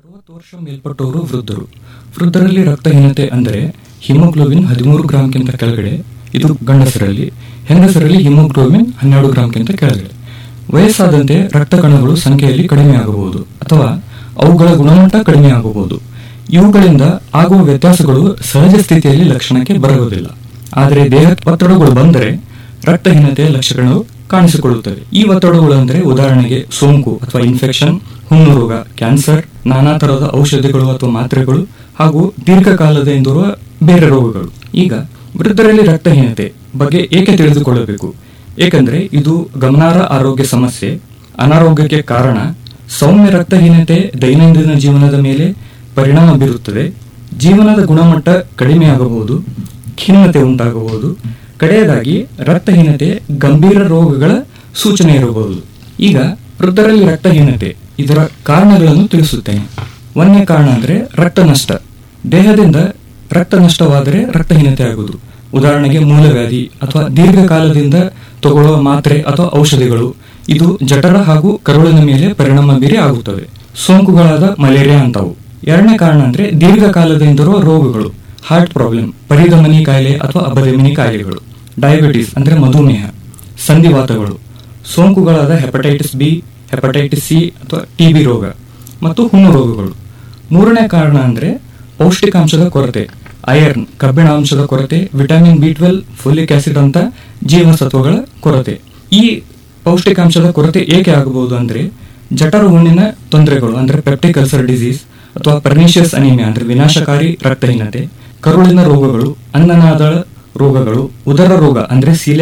ಅರವತ್ತು ವರ್ಷ ಮೇಲ್ಪಟ್ಟವರು ವೃದ್ಧರು ವೃದ್ಧರಲ್ಲಿ ರಕ್ತಹೀನತೆ ಅಂದರೆ ಹಿಮೋಗ್ಲೋಬಿನ್ ಹದಿಮೂರು ಗ್ರಾಂಕ್ಕಿಂತ ಕೆಳಗಡೆ ಇದು ಗಂಡಸರಲ್ಲಿ ಹೆಂಗಸರಲ್ಲಿ ಹಿಮೋಗ್ಲೋಬಿನ್ ಹನ್ನೆರಡು ಗ್ರಾಂಕ್ಕಿಂತ ಕೆಳಗಡೆ ವಯಸ್ಸಾದಂತೆ ರಕ್ತ ಕಣಗಳು ಸಂಖ್ಯೆಯಲ್ಲಿ ಕಡಿಮೆಯಾಗಬಹುದು ಅಥವಾ ಅವುಗಳ ಗುಣಮಟ್ಟ ಕಡಿಮೆಯಾಗಬಹುದು ಇವುಗಳಿಂದ ಆಗುವ ವ್ಯತ್ಯಾಸಗಳು ಸಹಜ ಸ್ಥಿತಿಯಲ್ಲಿ ಲಕ್ಷಣಕ್ಕೆ ಬರುವುದಿಲ್ಲ ಆದರೆ ದೇಹಕ್ಕೆ ಒತ್ತಡಗಳು ಬಂದರೆ ರಕ್ತಹೀನತೆಯ ಲಕ್ಷಣಗಳು ಕಾಣಿಸಿಕೊಳ್ಳುತ್ತವೆ ಈ ಒತ್ತಡಗಳು ಅಂದರೆ ಉದಾಹರಣೆಗೆ ಸೋಂಕು ಅಥವಾ ಇನ್ಫೆಕ್ಷನ್ ಹುಣ್ಣು ರೋಗ ಕ್ಯಾನ್ಸರ್ ನಾನಾ ತರಹದ ಔಷಧಿಗಳು ಅಥವಾ ಮಾತ್ರೆಗಳು ಹಾಗೂ ದೀರ್ಘಕಾಲದಿಂದ ಇರುವ ಬೇರೆ ರೋಗಗಳು ಈಗ ವೃದ್ಧರಲ್ಲಿ ರಕ್ತಹೀನತೆ ಬಗ್ಗೆ ಏಕೆ ತಿಳಿದುಕೊಳ್ಳಬೇಕು ಏಕೆಂದರೆ ಇದು ಗಮನಾರ್ಹ ಆರೋಗ್ಯ ಸಮಸ್ಯೆ ಅನಾರೋಗ್ಯಕ್ಕೆ ಕಾರಣ ಸೌಮ್ಯ ರಕ್ತಹೀನತೆ ದೈನಂದಿನ ಜೀವನದ ಮೇಲೆ ಪರಿಣಾಮ ಬೀರುತ್ತದೆ ಜೀವನದ ಗುಣಮಟ್ಟ ಕಡಿಮೆಯಾಗಬಹುದು ಖಿನ್ನತೆ ಉಂಟಾಗಬಹುದು ಕಡೆಯದಾಗಿ ರಕ್ತಹೀನತೆ ಗಂಭೀರ ರೋಗಗಳ ಸೂಚನೆ ಇರಬಹುದು ಈಗ ವೃದ್ಧರಲ್ಲಿ ರಕ್ತಹೀನತೆ ಇದರ ಕಾರಣಗಳನ್ನು ತಿಳಿಸುತ್ತೇನೆ ಒಂದನೇ ಕಾರಣ ಅಂದ್ರೆ ರಕ್ತ ನಷ್ಟ ದೇಹದಿಂದ ರಕ್ತ ನಷ್ಟವಾದರೆ ರಕ್ತಹೀನತೆ ಆಗುವುದು ಉದಾಹರಣೆಗೆ ಮೂಲವ್ಯಾಧಿ ಅಥವಾ ದೀರ್ಘಕಾಲದಿಂದ ತಗೊಳ್ಳುವ ಮಾತ್ರೆ ಅಥವಾ ಔಷಧಿಗಳು ಇದು ಜಠರ ಹಾಗೂ ಕರುಳಿನ ಮೇಲೆ ಪರಿಣಾಮ ಬೀರಿ ಆಗುತ್ತವೆ ಸೋಂಕುಗಳಾದ ಮಲೇರಿಯಾ ಅಂತವು ಎರಡನೇ ಕಾರಣ ಅಂದ್ರೆ ದೀರ್ಘಕಾಲದಿಂದ ಇರುವ ರೋಗಗಳು ಹಾರ್ಟ್ ಪ್ರಾಬ್ಲಮ್ ಪರಿಧಮನಿ ಕಾಯಿಲೆ ಅಥವಾ ಅಪಧಮನಿ ಕಾಯಿಲೆಗಳು ಡಯಾಬಿಟಿಸ್ ಅಂದ್ರೆ ಮಧುಮೇಹ ಸಂಧಿವಾತಗಳು ಸೋಂಕುಗಳಾದ ಹೆಪಟೈಟಿಸ್ ಬಿ ಹೆಪಟೈಟಿಸ್ ಸಿ ಅಥವಾ ಟಿಬಿ ರೋಗ ಮತ್ತು ಹುಣ್ಣು ರೋಗಗಳು ಮೂರನೇ ಕಾರಣ ಅಂದ್ರೆ ಪೌಷ್ಟಿಕಾಂಶದ ಕೊರತೆ ಐರನ್ ಕಬ್ಬಿಣಾಂಶದ ಕೊರತೆ vitamin B twelve folic acid ಅಂತ ಜೀವಸತ್ವಗಳ ಕೊರತೆ ಈ ಪೌಷ್ಟಿಕಾಂಶದ ಕೊರತೆ ಏಕೆ ಆಗಬಹುದು ಅಂದ್ರೆ ಜಠರ ಹುಣ್ಣಿನ ತೊಂದರೆಗಳು ಅಂದ್ರೆ ಪೆಪ್ಟಿಕ್ ಅಲ್ಸರ್ ಡಿಸೀಸ್ ಅಥವಾ ಪರ್ನಿಷಿಯಸ್ ಅನಿಮಿಯಾ ಅಂದ್ರೆ ವಿನಾಶಕಾರಿ ರಕ್ತಹೀನತೆ ಕರುಳಿನ ರೋಗಗಳು ಅನ್ನನಾಳ ರೋಗಗಳು ಉದರ ರೋಗ ಅಂದ್ರೆ